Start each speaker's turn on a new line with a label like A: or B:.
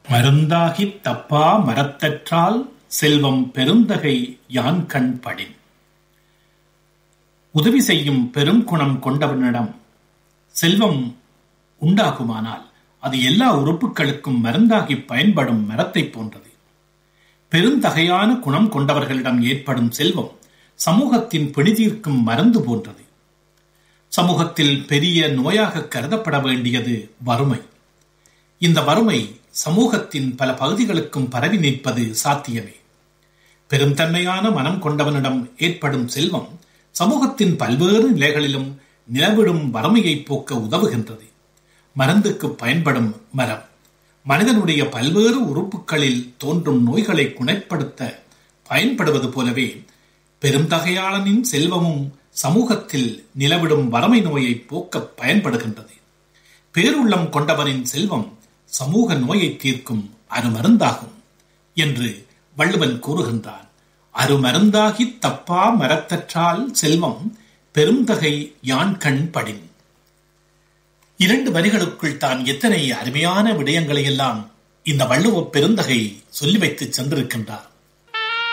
A: மருந்தாகித் தப்பா மரத்தற்றால் செல்வம் பெருந்தகை யான்கண் படின் உதவி செய்யும் பெருங்குணம் கொண்டவனிடம் செல்வம் உண்டாகுமானால் அது எல்லா உறுப்புகளுக்கும் மருந்தாகி பயன்படும் மரத்தைப் போன்றது பெருந்தகையான குணம் கொண்டவர்களிடம் ஏற்படும் செல்வம் சமூகத்தின் பிணிதீர்க்கும் மருந்து போன்றது சமூகத்தில் பெரிய நோயாக கருதப்பட வேண்டியது வறுமை இந்த வறுமை சமூகத்தின் பல பகுதிகளுக்கும் பரவி நிற்பது சாத்தியமே பெருந்தன்மையான மனம் கொண்டவனிடம் ஏற்படும் செல்வம் சமூகத்தின் பல்வேறு நிலைகளிலும் நிலவிடும் வறுமையை போக்க உதவுகின்றது மருந்துக்கு பயன்படும் மரம் மனிதனுடைய பல்வேறு உறுப்புகளில் தோன்றும் நோய்களை குணப்படுத்த பயன்படுவது போலவே பெருந்தகையாளனின் செல்வமும் சமூகத்தில் நிலவிடும் வறுமை நோயை போக்க பயன்படுகின்றது பேருள்ளம் கொண்டவனின் செல்வம் சமூக நோயை தீர்க்கும் அருமருந்தாகும் என்று வள்ளுவன் கூறுகின்றான் அருமருந்தாகி தப்பா மரத்தற்றால் செல்வம் பெருந்தகை யான் கண் படின் இரண்டு வரிகளுக்குள் தான் எத்தனை அருமையான விடயங்களை எல்லாம் இந்த வள்ளுவ பெருந்தகை சொல்லி வைத்து சென்றிருக்கின்றார்